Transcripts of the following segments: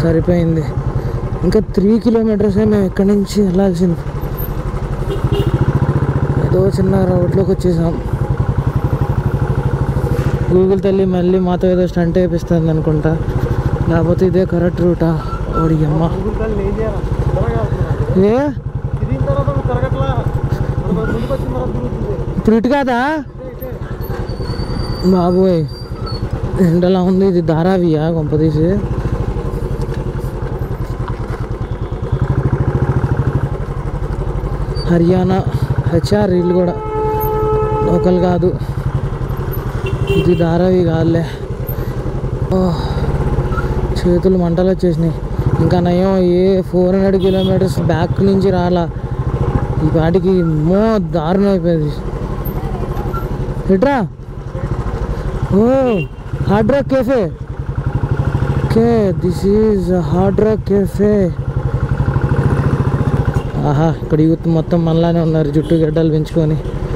సరిపోయింది ఇంకా త్రీ కిలోమీటర్సే మేము ఇక్కడి నుంచి వెళ్ళాల్సింది ఏదో చిన్న రోడ్లోకి వచ్చేసాం గూగుల్ తల్లి మళ్ళీ మాతో ఏదో స్టంట్ వేపిస్తుంది అనుకుంటా లేకపోతే ఇదే కరెక్ట్ రూటా ఓడి అమ్మ గూగుల్ తల్లి ఏం చేయాలి త్వరగా వెళ్తున్నా. ఏ తిరిగిన తర్వాత నువ్వు తిరగట్లా మనం ముందుకు వచ్చిన తర్వాత తిరుగుతుంది ఇప్పుడు ఇటు కాదా ఇటే, ఇటే. బాబోయ్ ఎండలా ఉంది ఇది ధారావియా కొంపదీసి హర్యానా హెచ్ఆర్ ఇల్లు కూడా లోకల్ కాదు ఇది ధారావి కాదులే ఓ, చేతులు మంటలు వచ్చేసినాయి ఇంకా నయం a four hundred kilometres back నుంచి రాలా ఈ పాటికి మో దారుణం అయిపోయింది ఎట్రా oh Hard Rock Cafe okay this is Hard Rock Cafe ఆహా ఇక్కడ యూత్ మొత్తం మనలానే ఉన్నారు జుట్టు గడ్డలు పెంచుకొని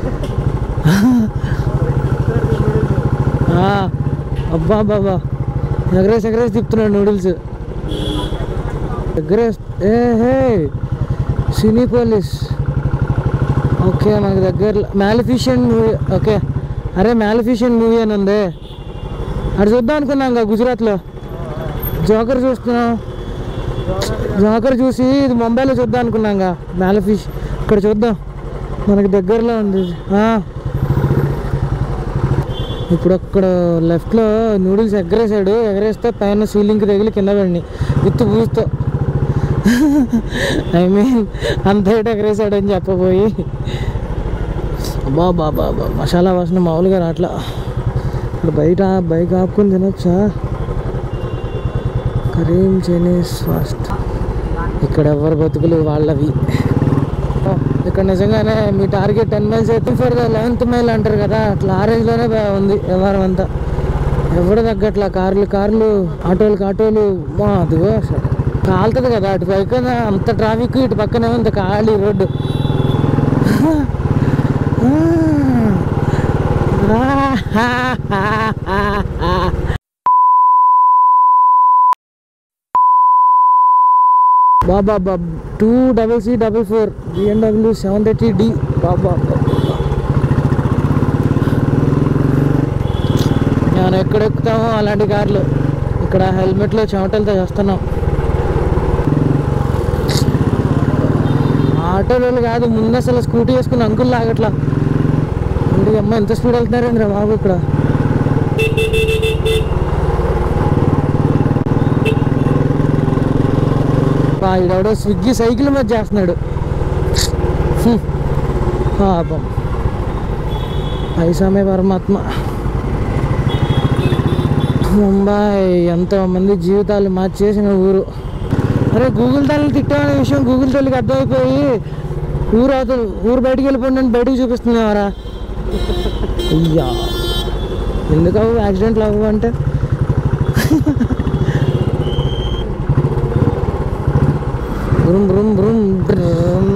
ఆ, అబ్బా బాబా ఎగరేసి ఎగరేసి తిప్పుతున్నాడు నూడిల్స్ ఎగరేస్ ఏ హే సినీ పోలీస్ ఓకే మనకి దగ్గర మ్యాలిఫిషియన్ మూవీ ఓకే అరే మ్యాలిఫిషియన్ మూవీ అని ఉంది అది చూద్దాం అనుకున్నాం ఇంకా గుజరాత్లో జోకర్ చూస్తున్నాం జోకర్ చూసి ఇది ముంబైలో చూద్దాం అనుకున్నాం మ్యాలిఫిష్ ఇక్కడ చూద్దాం మనకి దగ్గరలో ఉంది ఇది. ఆ. ఇప్పుడు అక్కడ లెఫ్ట్లో నూడిల్స్ ఎగరేసాడు ఎగరేస్తే పైన సీలింగ్కి తగిలి కింద పడినాయి విత్ బూస్తో ఐ మీన్ అంత హైట్ ఎగరేసాడు అని చెప్పబోయి బా బా బా బా మసాలా వాసన మామూలుగా రాట్లా ఇక్కడ బయట బైక్ ఆపుకొని తినొచ్చా కరీం చైనీస్ ఫాస్ట్ ఇక్కడ ఎవరు బతుకులు వాళ్ళవి ఇక్కడ నిజంగానే మీ టార్గెట్ టెన్ మైల్స్ అయితే ఫర్ ద లెవెన్త్ మైల్ అంటారు కదా అట్లా ఆ రేంజ్లోనే బా- ఉంది వ్యవహారం అంతా ఎవడు తగ్గట్లా కార్లు కార్లు ఆటోలు ఆటోలు మా అదిగో అసలు కాలుతుంది కదా అటు పక్కన అంత ట్రాఫిక్ ఇటు పక్కనే ఇంత ఖాళీ రోడ్డు బాబా బాబా two double C double four BMW seven thirty D బాబా మనం ఎక్కడ ఎక్కుతామో అలాంటి కార్లు ఇక్కడ హెల్మెట్లో చెమటలతో చేస్తున్నాం ఆటోలు కాదు ముందు అసలు స్కూటీ వేసుకుని అంకుల్ లాగట్లా ఇంటికి అమ్మ ఎంత స్పీడ్ వెళ్తున్నారండి రా బాబు ఇక్కడ బా, ఈడెవడో స్విగ్గీ సైకిల్ మీద చేస్తున్నాడు హ్మ్. పాపం పైసామే పరమాత్మ ముంబై ఎంతో మంది జీవితాలు మార్చేసిన ఊరు అరే గూగుల్ తల్లి తిట్టామనే విషయం గూగుల్ తల్లికి అర్థమైపోయి ఊరు అవతల ఊరు బయటికి వెళ్ళిపోండి అని బయటికి చూపిస్తున్నావారా అయ్యా ఎందుకు అవ్వు యాక్సిడెంట్లు అవ్వు అంటే బ్రుమ్ బ్రుమ్ బ్రుమ్ బ్రుమ్.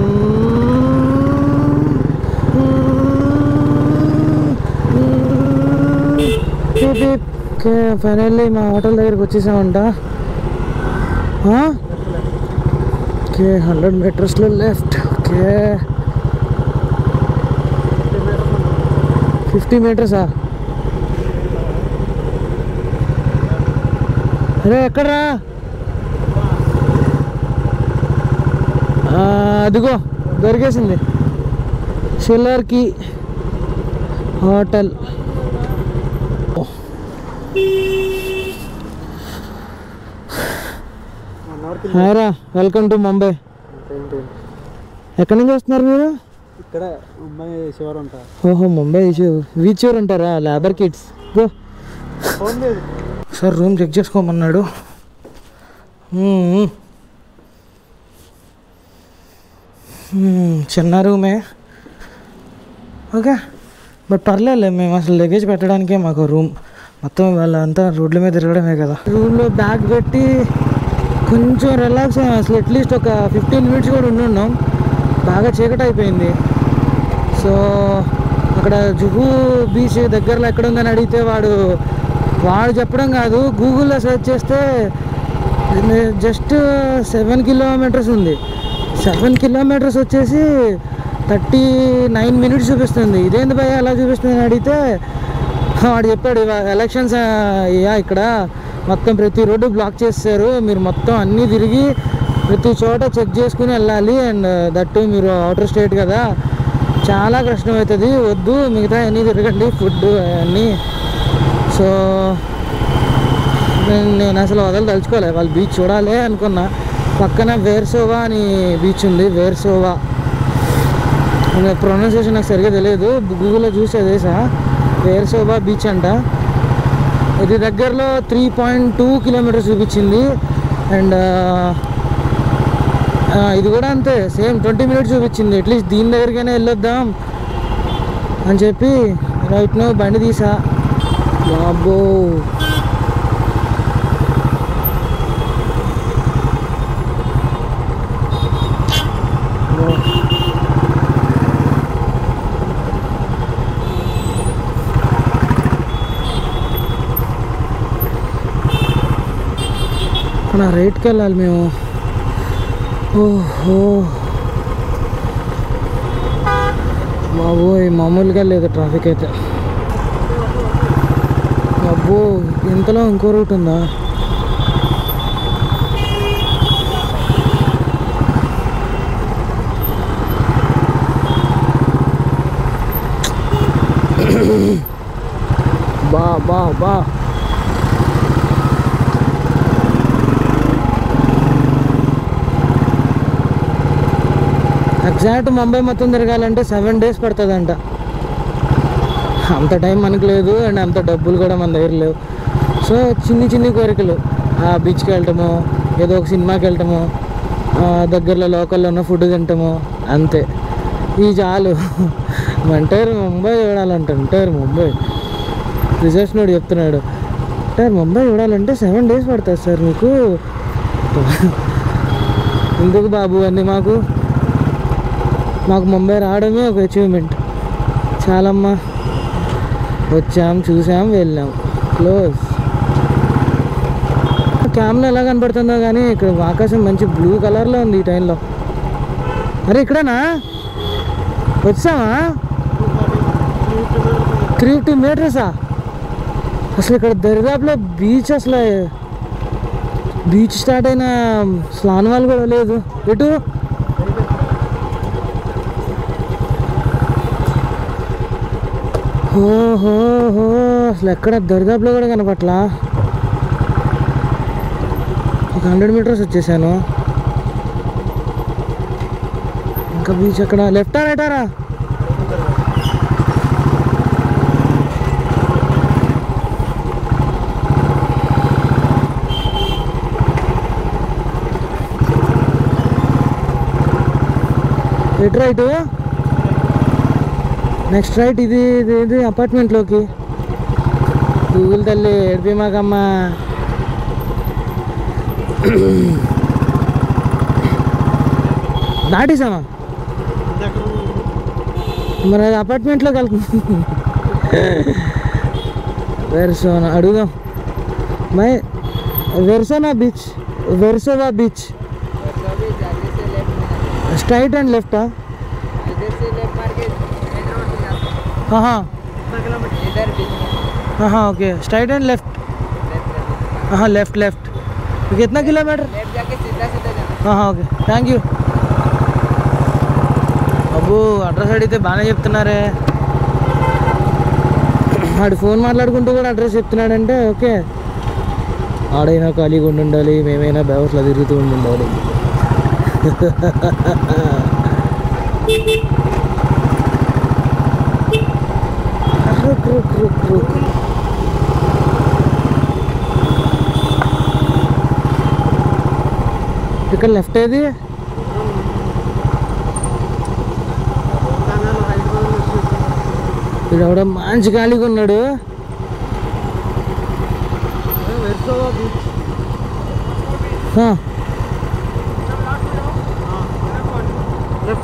పీప్ పీప్. ఓకే ఫైనల్లీ మా హోటల్ దగ్గరికి వచ్చేసామంట ఆ? ఓకే హండ్రెడ్ మీటర్స్లో లెఫ్ట్ ఓకే ఫిఫ్టీ మీటర్సా అరే ఎక్కడరా ఆ, అదిగో దొరికేసింది షిల్లర్కి హోటల్ నార్త్ హాయ్ రా వెల్కమ్ టు ముంబై ఏంటి ఎక్కడి నుంచి వస్తున్నారు మీరు ఇక్కడ అమ్మాయి శివర్ ఉంటా ఓహో ముంబై వీచూర్ అంటారా లేబర్ కిడ్స్ గో ఫోన్ లేదు సార్ రూమ్ చెక్ చేసుకోమన్నాడు మ్మ్. మ్మ్, చిన్న రూమే ఓకే బట్ పర్లేదులే మేము అసలు లగేజ్ పెట్టడానికే మాకు రూమ్ మొత్తం వాళ్ళంతా రోడ్ల మీద తిరగడమే కదా రూమ్లో బ్యాగ్ పెట్టి కొంచెం రిలాక్స్ అయ్యాం అసలు అట్లీస్ట్ ఒక ఫిఫ్టీన్ మినిట్స్ కూడా ఉండి ఉన్నాం బాగా చీకటి అయిపోయింది సో అక్కడ జుహూ బీచ్ దగ్గరలో ఎక్కడ ఉందని అడిగితే వాడు వాడు చెప్పడం కాదు గూగుల్లో సెర్చ్ చేస్తే జస్ట్ సెవెన్ కిలోమీటర్స్ ఉంది సెవెన్ కిలోమీటర్స్ వచ్చేసి థర్టీ నైన్ మినిట్స్ చూపిస్తుంది ఇదేంది భయ ఎలా చూపిస్తుంది అని అడిగితే వాడు చెప్పాడు "ఇవా- ఎలక్షన్స్ అయ్యా ఇక్కడ మొత్తం ప్రతి రోడ్డు బ్లాక్ చేస్తారు మీరు మొత్తం అన్నీ తిరిగి ప్రతి చోట చెక్ చేసుకుని వెళ్ళాలి అండ్ దట్టు మీరు అవుటర్ స్టేట్ కదా చాలా కష్టం అవుతుంది వద్దు మిగతా అన్నీ తిరగండి ఫుడ్ అన్నీ సో నేను నేను అసలు వదలు తలుచుకోలే వాళ్ళు బీచ్ చూడాలి అనుకున్నా పక్కన వేర్సోవా అని బీచ్ ఉంది వేర్సోవా ప్రొనౌన్సియేషన్ నాకు సరిగ్గా తెలియదు గూగుల్లో చూసి అదేసా వేర్సోవా బీచ్ అంట ఇది దగ్గరలో త్రీ పాయింట్ టూ కిలోమీటర్స్ చూపించింది అండ్ ఇది కూడా అంతే సేమ్ ట్వంటీ మినిట్స్ చూపించింది అట్లీస్ట్ దీని దగ్గరికైనా వెళ్ళొద్దాం అని చెప్పి రైట్ నో బండి తీసా బాబో మన రైట్కి వెళ్ళాలి మేము ఓహో బాబోయ్ మామూలుగా లేదు ట్రాఫిక్ అయితే అబ్బో ఇంతలో ఇంకో రూట్ ఉందా బా బా బా ఎగ్జాక్ట్ ముంబై మొత్తం తిరగాలంటే సెవెన్ డేస్ పడుతుందంట అంత టైం మనకు లేదు అండ్ అంత డబ్బులు కూడా మన దగ్గర లేవు సో చిన్ని చిన్ని కోరికలు ఆ బీచ్కి వెళ్ళటము ఏదో ఒక సినిమాకి వెళ్ళటము ఆ దగ్గరలో లోకల్లో ఉన్న ఫుడ్ తింటాము అంతే ఈ చాలు అంటారు ముంబై చూడాలంట అంటారు ముంబై రిజర్వ్స్ నోడు చెప్తున్నాడు అంటారు ముంబై చూడాలంటే సెవెన్ డేస్ పడుతుంది సార్ మీకు ఎందుకు బాబు అన్నీ మాకు మాకు ముంబై రావడమే ఒక అచీవ్మెంట్ చాలమ్మా వచ్చాం చూసాం వెళ్ళాం క్లోజ్ క్యామ్లో ఎలా కనపడుతుందో కానీ ఇక్కడ ఆకాశం మంచి బ్లూ కలర్లో ఉంది ఈ టైంలో అరే ఇక్కడనా వచ్చామా త్రీ టూ మీటర్సా అసలు ఇక్కడ దరిదాపులో బీచ్ అసలు బీచ్ స్టార్ట్ అయిన స్నానవాళ్ళు కూడా లేదు ఎటు ఓహో హో అసలు ఎక్కడ దరిదాపులో కూడా కనపట్లా ఒక హండ్రెడ్ మీటర్స్ వచ్చేసాను ఇంకా బీచ్ అక్కడ లెఫ్టా రైటారా ఎటు రైట్ నెక్స్ట్ రైట్ ఇది ఇది ఇది అపార్ట్మెంట్లోకి గూగుల్ తల్లి ఏడిపి మాకమ్మా దాటేసామా మరి అది అపార్ట్మెంట్లోకి వెళ్తుంది వెర్సోనా అడుగుదాం మై Versova beach Versova beach straight and లెఫ్టా इधर से लेफ्ट मार के मेन रोड पे जाते ఆహా हैं इधर भी ఆహా okay straight and left left ఆహా లెఫ్ట్ లెఫ్ట్ कितना किलोमीटर लेफ्ट जाके सीधा सीधा जाना ఆహా, ఓకే థ్యాంక్ యూ అబ్బో అడ్రస్ అడిగితే బాగానే చెప్తున్నారే వాడు ఫోన్ మాట్లాడుకుంటూ కూడా అడ్రస్ చెప్తున్నాడంటే ఓకే ఆడైనా ఖాళీగా ఉండి ఉండాలి మేమైనా బేవర్స్లో తిరుగుతూ ఉండి ఉండాలి రుక్ రుక్ రుక్ రుక్ ఇక్కడ లెఫ్ట్ ఏది ఇక్కడ ఎవడో మంచి ఖాళీగా ఉన్నాడు వెర్సోవా బీచ్ ఆ, లెఫ్ట్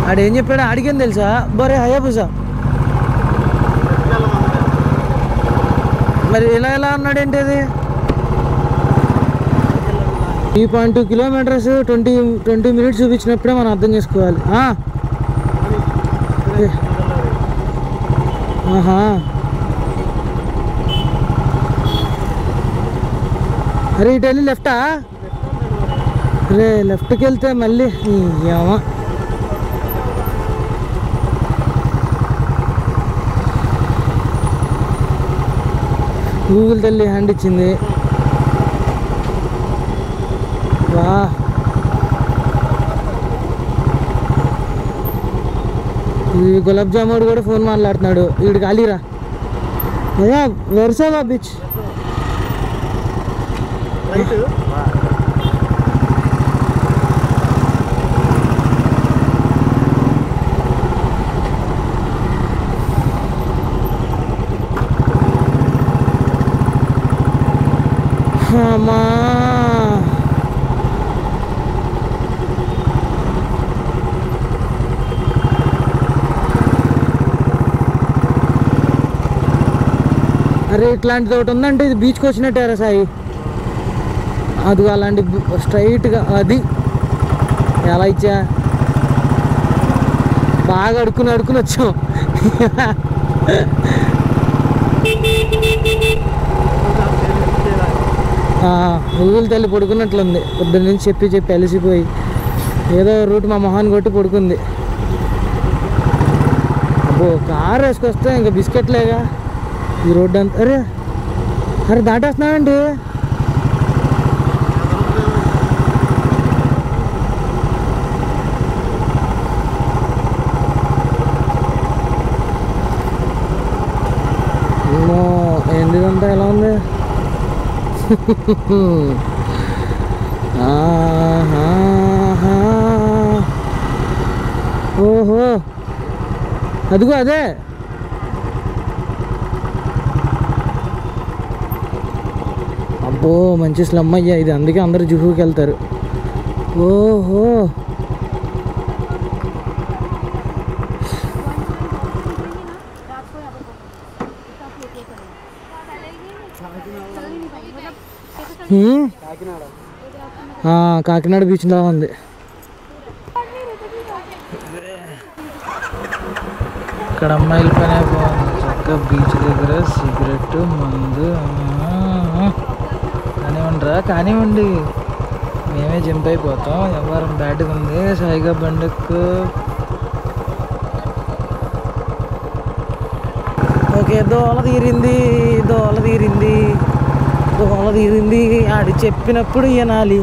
ఆడేం చెప్పాడు ఆడికేం తెలుసా బరే హయాబుసా మరి ఇలా ఎలా అన్నాడేంటి అది three point two kilometres twenty twenty minutes చూపించినప్పుడే మనం అర్థం చేసుకోవాలి ఆ. ఏ. ఆహా అరే ఇటు వెళ్ళి లెఫ్టా రే లెఫ్ట్కి వెళ్తే మళ్ళీ ఏమో గూగుల్ తల్లి హ్యాండ్ ఇచ్చింది వా ఈ గులాబ్ జాముడు కూడా ఫోన్ మాట్లాడుతున్నాడు వీడు ఖాళీరా అయ్యా వెరసావా బీచ్ రైట్ అమ్మా అరే ఇట్లాంటిది ఒకటి ఉందంటే ఇది బీచ్కి వచ్చినట్టారా సాయి అది అలాంటి స్ట్రైట్గా అది ఎలా ఇచ్చా బాగా అడుక్కుని అడుక్కుని వచ్చాం ఊళ్ళు తల్లి పడుకున్నట్లుంది పొద్దున్న నుంచి చెప్పి చెప్పి అలసిపోయి ఏదో రూట్ మా మొహాన్ని కొట్టి పడుకుంది అబ్బో కారు వేసుకొస్తే ఇంకా బిస్కెట్లేగా ఈ రోడ్డు అంతా అరే అరే దాటేస్తున్నానండి ఏమో ఏంది ఇదంతా ఎలా ఉంది ఆహాహా. ఓహో అదిగో అదే అబ్బో మంచి స్లమ్ అయ్యా ఇది అందుకే అందరు జుహుకి వెళ్తారు ఓహో హ్మ్? కాకినాడ ఆ, కాకినాడ బీచ్లో ఉంది ఇక్కడ అమ్మాయిల పనే బాగుంది చక్కగా బీచ్ దగ్గర సిగరెట్ మందు ఆ, కానివ్వండిరా కానివ్వండి మేమే జంప్ అయిపోతాం వ్యవహారం బ్యాట్గా ఉంది సాయిగా బండకు ఓకే దోల తీరింది దోల తీరింది దోల తీరింది ఆడి చెప్పినప్పుడు వినాలి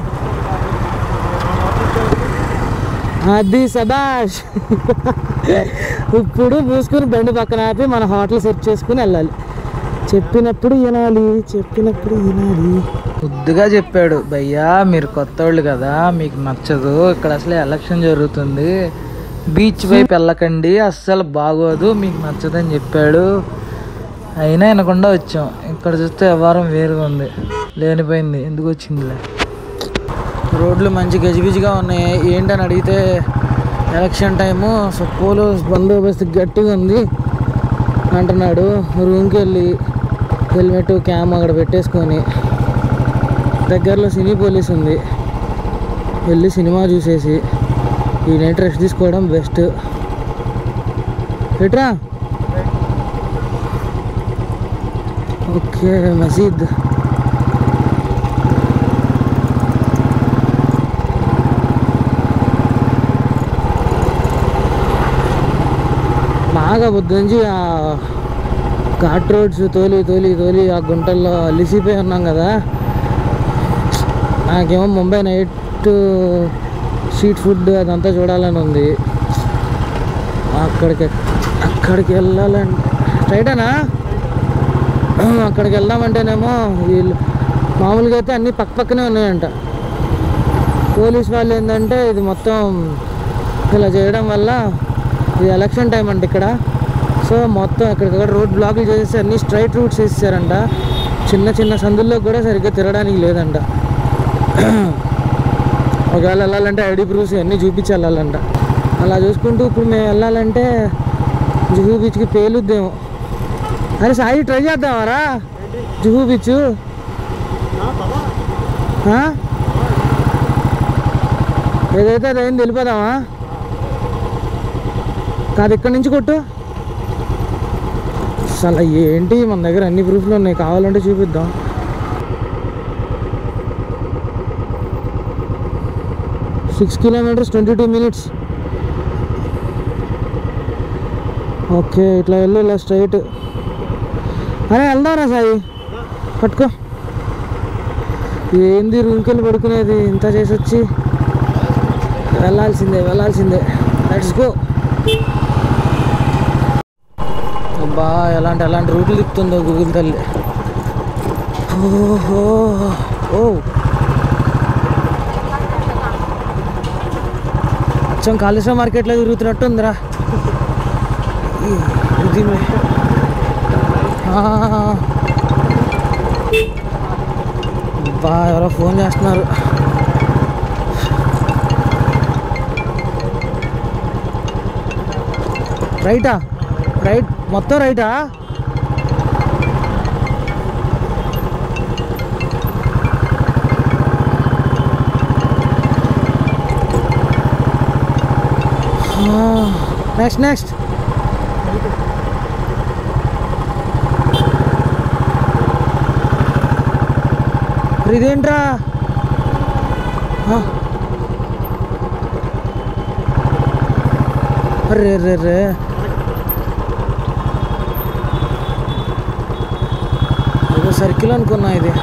అది సబాష్ ఇప్పుడు మూసుకుని బండి పక్కన ఆపి మన హోటల్ సెట్ చేసుకుని వెళ్ళాలి చెప్పినప్పుడు వినాలి చెప్పినప్పుడు వినాలి ముద్దుగా చెప్పాడు భయ్యా మీరు కొత్త వాళ్ళు కదా మీకు నచ్చదు ఇక్కడ అసలే ఎలక్షన్ జరుగుతుంది బీచ్ వైపు వెళ్ళకండి అస్సలు బాగోదు మీకు నచ్చదని చెప్పాడు అయినా వినకుండా వచ్చాం ఇక్కడ చూస్తే వ్యవహారం వేరుగా ఉంది లేనిపోయింది ఎందుకు వచ్చిందిలే రోడ్లు మంచి గజిబిజిగా ఉన్నాయి ఏంటని అడిగితే ఎలక్షన్ టైము సో పోలీస్ బందోబస్తు గట్టిగా ఉంది అంటున్నాడు రూమ్కి వెళ్ళి హెల్మెట్ క్యామ్ అక్కడ పెట్టేసుకొని దగ్గరలో సినీ పోలీస్ ఉంది వెళ్ళి సినిమా చూసేసి ఈ నైట్ రెస్ట్ తీసుకోవడం బెస్ట్ ఎట్రా ఓకే మసీద్ బాగా పొద్దు నుంచి ఆ ఘాట్ రోడ్స్ తోలి తోలి తోలి ఆ గుంటల్లో అలిసిపోయి ఉన్నాం కదా నాకేమో ముంబై నైట్ స్ట్రీట్ ఫుడ్ అదంతా చూడాలని ఉంది అక్కడికి అక్కడికి వెళ్ళాలంటే రైటేనా అక్కడికి వెళ్దామంటేనేమో వీళ్ళు మామూలుగా అయితే అన్నీ పక్క పక్కనే ఉన్నాయంట పోలీస్ వాళ్ళు ఏంటంటే ఇది మొత్తం ఇలా చేయడం వల్ల ఇది ఎలక్షన్ టైం అంట ఇక్కడ సో మొత్తం ఎక్కడికక్కడ రోడ్ బ్లాకులు చేసేసి అన్ని స్ట్రైట్ రూట్స్ వేసేసారంట చిన్న చిన్న సందుల్లో కూడా సరిగ్గా తిరగడానికి లేదంట ఒకవేళ వెళ్ళాలంటే ఐడి ప్రూఫ్స్ అన్నీ చూపించి వెళ్ళాలంట అలా చూసుకుంటూ ఇప్పుడు మేము వెళ్ళాలంటే జుహూ బీచ్కి పేలుద్దేమో అరే సాయి ట్రై చేద్దామారా జుహూ బీచ్ ఆ? ఏదైతే అదేం వెళ్ళిపోదామా కాదు ఇక్కడి నుంచి కొట్టు అసలు ఏంటి మన దగ్గర అన్ని ప్రూఫ్లు ఉన్నాయి కావాలంటే చూపిద్దాం six kilometres twenty two minutes okay ఇట్లా వెళ్ళు ఇలా స్ట్రైట్ అరే వెళ్దాంరా సాయి పట్టుకో ఏంది రూమ్కి వెళ్ళి పడుకునేది ఇంత చేసి వచ్చి వెళ్ళాల్సిందే వెళ్ళాల్సిందే లెట్స్ గో అబ్బా ఎలాంటి ఎలాంటి రూట్లు తిప్పుతుందో గూగుల్ తల్లి ఓహో ఓ అచ్చం కాళేశ్వరం మార్కెట్లో తిరుగుతున్నట్టు ఉందిరా ఈ- ఇది మే- ఆ. అబ్బా ఎవరో ఫోన్ చేస్తున్నారు రైటా రైట్ మొత్తం రైటా నెక్స్ట్ నెక్స్ట్ ఇదేంట్రా ఆ. అర్రే రే రే ఏదో సర్కిల్ అనుకున్నా ఇది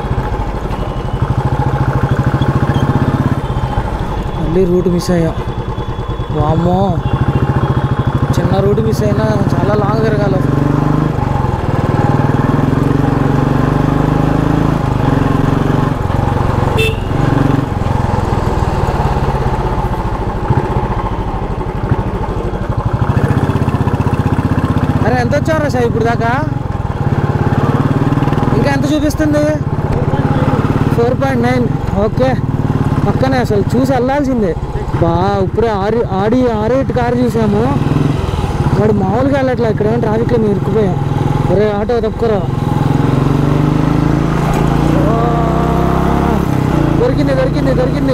మళ్ళీ రూట్ మిస్ అయ్యాం వామ్మో చిన్న రూట్ మిస్ అయినా చాలా లాంగ్ తిరగాలి అసలు. అరే ఎంత వచ్చారా సార్ ఇప్పుడు దాకా ఇంకా ఎంత చూపిస్తుంది ఫోర్ పాయింట్ నైన్ ఓకే పక్కనే అసలు చూసి వెళ్ళాల్సిందే బా ఇప్పుడే ఆరి ఆడి ఆర్ ఎయిట్ కార్ చూసాము వాడు మామూలుగా వెళ్ళట్లే ఇక్కడ ఏమో ట్రాఫిక్లో మేము ఇరుక్కుపోయాం ఒరే ఆటో తప్పుకోరా ఆ, దొరికింది దొరికింది దొరికింది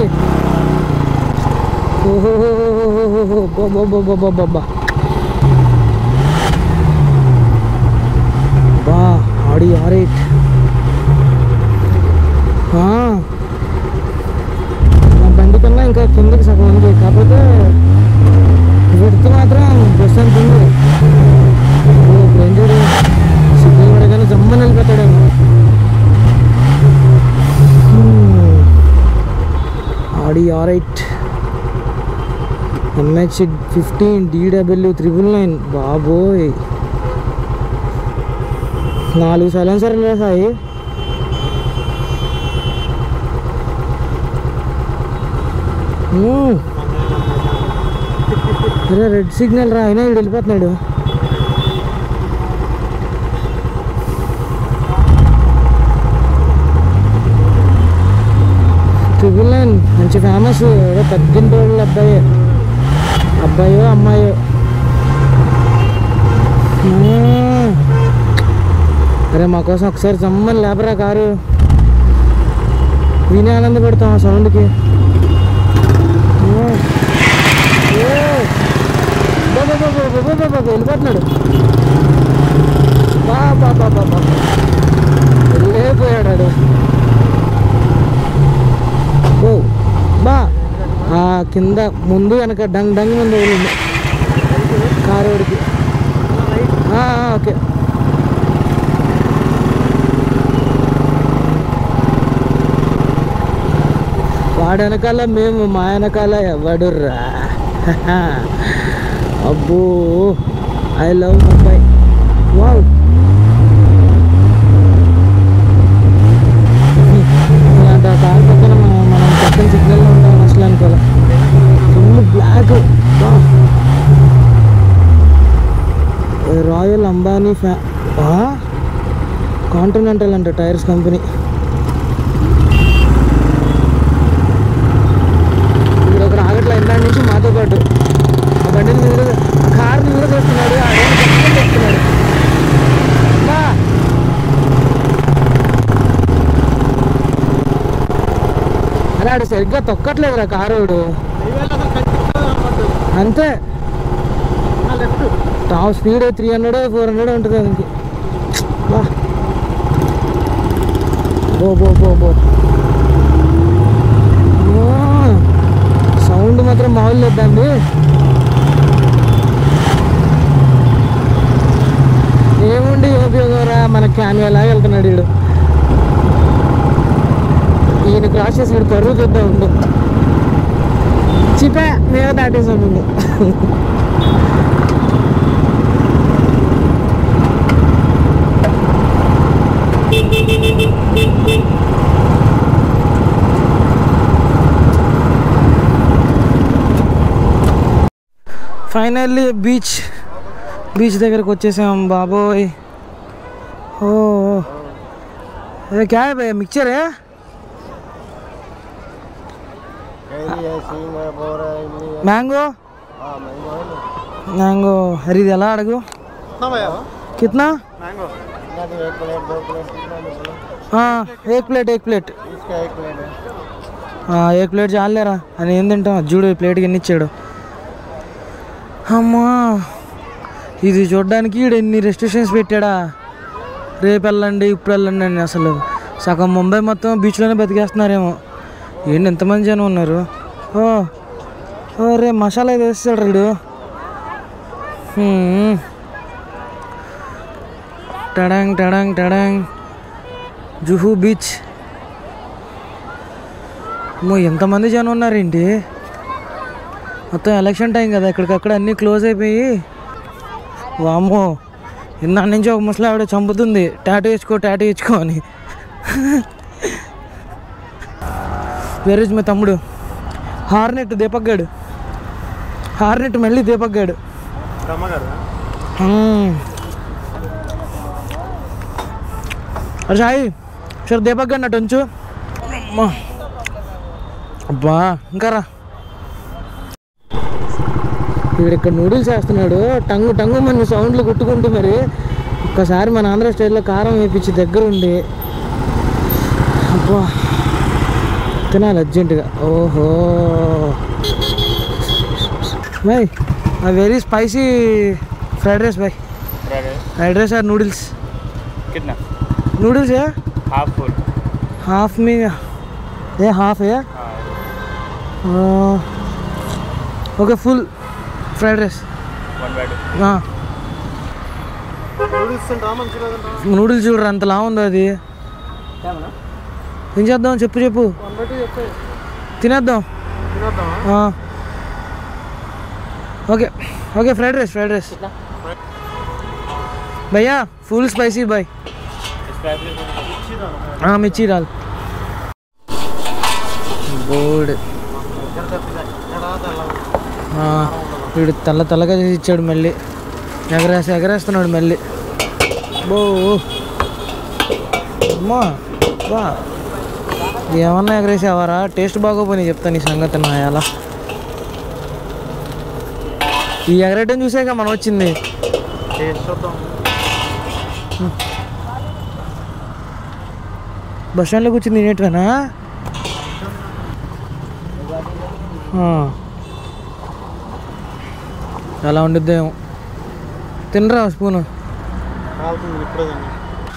ఓహో బాబా బా ఆడి ఆర్ ఎయిట్ నా బండి కన్నా ఇంకా కిందకి సగం ఉంది కాకపోతే విడుతు మాత్రం బస్ అంత ఉంది ఓ రేంజర్ సిగ్నల్ పడగానే జమ్మని వెళ్ళిపోతాడేమో హ్మ్. Audi R eight MH fifteen DW triple nine బాబోయ్ నాలుగు సైలెన్సర్లు సాయి మ్మ్. అరే రెడ్ సిగ్నల్ రా అయినా వీడు వెళ్ళిపోతున్నాడు ట్రిపుల్ నైన్ మంచి ఫేమస్ ఏదో పెద్దింటి వాళ్ళ అబ్బాయి అబ్బాయో అమ్మాయో మ్మ్. అరే మా కోసం ఒకసారి జమ్మని లేపరా కారు విని ఆనందపడతాం ఆ సౌండ్కి మ్మ్. ఏ. బా బా బా బా బా బా బా బా, వెళ్ళిపోతున్నాడు బా బా బా బా బా వెళ్ళిపోయాడు ఆడు ఓ బా ఆ కింద ముందు వెనక డంగ్ డంగ్ ముందు వెళ్ళింది కారు వాడికి ఆ, ఆ, ఓకే వాడు వెనకాల మేము మా వెనకాల ఎవడుర్రా అబ్బో ఐ లవ్ ముంబై వావ్ ఇలాంటి ఆ కార్ పక్కన మనం మనం పక్కన సిగ్నల్లో ఉంటాం అసలు అనుకోలే ఫుల్ బ్లాక్ రాయల్ అంబానీ ఫ్యా కాంటినెంటల్ అంట టైర్స్ కంపెనీ ఇక్కడ ఒక రాగట్ల ఇందాక నుంచి మాతో పాటు ఆడు సరిగ్గా తొక్కట్లేదురా కారోడు హైవేలో అసలు కనిపించలేదు అనమాట అంతే నా left top speed three hundred four hundred ఉంటుంది దానికి బా బో బో బో బో సౌండ్ మాత్రం మామూలు లేదండి ఏముండి ఏ ఉపయోగం రా మన క్యాన్వేలా వెళ్తున్నాడు వీడు ఈయన క్రాస్ చేసి వీడు పరువు పెద్ద ఉండు చిపే మీద దాటేసాడు ఉండు ఫైనల్లీ బీచ్ బీచ్ దగ్గరకు వచ్చేసాం బాబోయ్ ఓ अरे क्या है भैया मिक्सचर है मैंगो मैंगो अरे ఇది ఎలా అడుగు భయ్యా कितना మ్యాంగో हाँ एक प्लेट एक प्लेट हाँ एक ప్లేట్ చాలేరా అని ఏం తింటాం అది చూడు ఈ ప్లేట్కి ఎన్ని ఇచ్చాడు అమ్మా ఇది చూడడానికి ఈడు ఎన్ని రెస్ట్రిక్షన్స్ పెట్టాడా రేపు వెళ్ళండి ఇప్పుడు వెళ్ళండి అని అసలు సగం ముంబై మొత్తం బీచ్లోనే బతికేస్తున్నారేమో ఏంటి ఎంతమంది జనం ఉన్నారు ఓ ఓ రే మసాలా ఇది వేస్తాడు వీడు హ్మ్. టడంగ్ టడంగ్ టడంగ్ జుహూ బీచ్ అమ్మో ఎంతమంది జనం ఉన్నారేంటి మొత్తం ఎలక్షన్ టైం కదా ఇక్కడికక్కడ అన్నీ క్లోజ్ అయిపోయి వామ్మో ఇందాక నుంచి ఒక ముసలి ఆవిడ చంపుతుంది టాటూ వేసుకో టాటూ వేసుకో అని వేరేజ్ మీ తమ్ముడు హార్నెట్ దీపక్ గాడు హార్నెట్ మళ్ళీ దీపక్ గాడు రమ్మగారు हम्म। అరే సాయి సరే దీపక్ గారు నటు ఉంచు అమ్మా. అబ్బా ఇంకా రా వీడు ఇక్కడ నూడిల్స్ వేస్తున్నాడు టంగు టంగు మన సౌండ్లు కొట్టుకుంటూ మరి ఒక్కసారి మన ఆంధ్ర స్టైల్లో కారం వేపించి దగ్గర ఉండి అబ్బా తినాలి అర్జెంటుగా ఓహో भाई वेरी स्पाइसी फ्राइड राइस भाई फ्राइड राइस और नूडल्स कितना नूडल्स है हाफ फुल हाफ में ये हाफ है okay full fried rice one bad हाँ నూడిల్స్ తింటా మంచిగా తింటా నూడిల్స్ చూడరా అంత లా ఉందో అది ఏం చేద్దాం చెప్పు చెప్పు వన్ బై టూ చెప్తే తినేద్దాం తినేద్దామా ఆ. Okay okay fried rice fried rice భయ్యా ఫుల్ స్పైసీ బాయ్ हाँ मिर्ची डाल బోర్డ్ వీడు తెల్ల తెల్లగా చేసి ఇచ్చాడు మళ్ళీ ఎగరేసి ఎగరేస్తున్నాడు మళ్ళీ బో అమ్మా బా ఏమన్నా ఎగరేసావారా టేస్ట్ బాగోపోయి చెప్తాను ఈ సంగతి నా ఎలా ఈ ఎగరేయడం చూసాక మనం వచ్చింది టేస్ట్ చూద్దాం బస్ స్టాండ్లో కూర్చుని తినేటివేనా ఆ. ఎలా ఉండిద్దేమో తినరా స్పూను కాలుతుంది ఇప్పుడే తిన్నా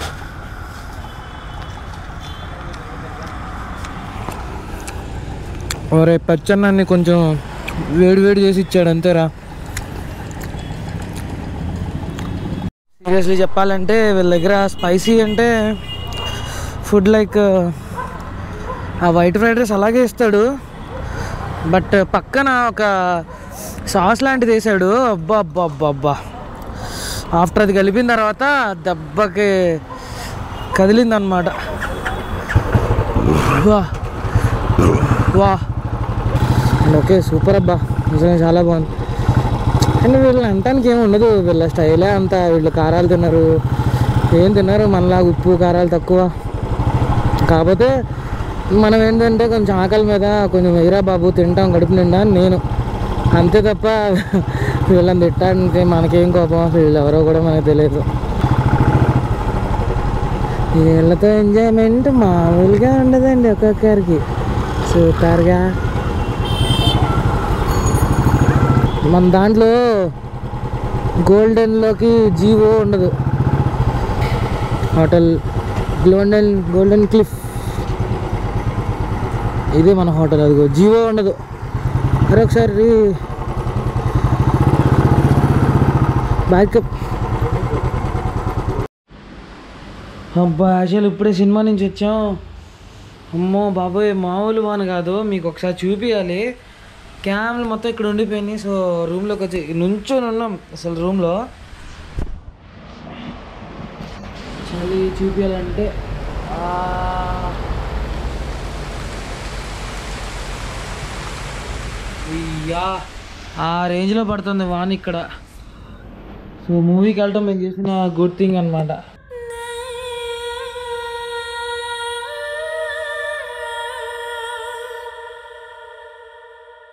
ఒరే పచ్చన్నాన్ని కొంచెం వేడి వేడి చేసి ఇచ్చాడు అంతేరా సీరియస్లీ చెప్పాలంటే వీళ్ళ దగ్గర స్పైసీ అంటే food like a white fried rice అలాగే ఇస్తాడు బట్ పక్కన ఒక సాస్ లాంటిది వేసాడు అబ్బా అబ్బా అబ్బా అబ్బా ఆఫ్టర్ అది కలిపిన తర్వాత దెబ్బకి కదిలిందనమాట వా వా ఓకే సూపర్ అబ్బా నిజంగా చాలా బాగుంది అండ్ వీళ్ళని అంటానికి ఏమి ఉండదు వీళ్ళ స్టైలే అంతా వీళ్ళు కారాలు తిన్నారు ఏం తిన్నారు మనలాగా ఉప్పు కారాలు తక్కువ కాకపోతే మనం ఏంటంటే కొంచెం ఆకలి మీద కొంచెం ఎయిరా బాబు తింటాం కడుపు నిండా అని నేను అంతే తప్ప వీళ్ళని తిట్టడానికి మనకేం కోపం అసలు వీళ్ళు ఎవరో కూడా మనకు తెలియదు వీళ్ళతో ఎంజాయ్మెంట్ మామూలుగా ఉండదండి ఒక్కొక్కరికి సూపర్గా మన దాంట్లో గోల్డెన్లోకి జీవో ఉండదు హోటల్ గోల్డెన్ గోల్డెన్ క్లిఫ్ ఇదే మన హోటల్ అదిగో జీవో ఉండదు మరి ఒకసారి బ్యాకప్ అబ్బా అసలు ఇప్పుడే సినిమా నుంచి వచ్చాం అమ్మో బాబోయ్ మామూలు వాన కాదు మీకు ఒకసారి చూపించాలి క్యామ్లు మొత్తం ఇక్కడ ఉండిపోయినాయి సో రూమ్లోకి వచ్చి నుంచొని ఉన్నాం అసలు రూమ్లో చలి చూపించాలంటే ఆ, అయ్యా ఆ రేంజ్లో పడుతుంది వాన్ ఇక్కడ సో మూవీకి వెళ్ళటం మేము చేసిన గుడ్ థింగ్ అనమాట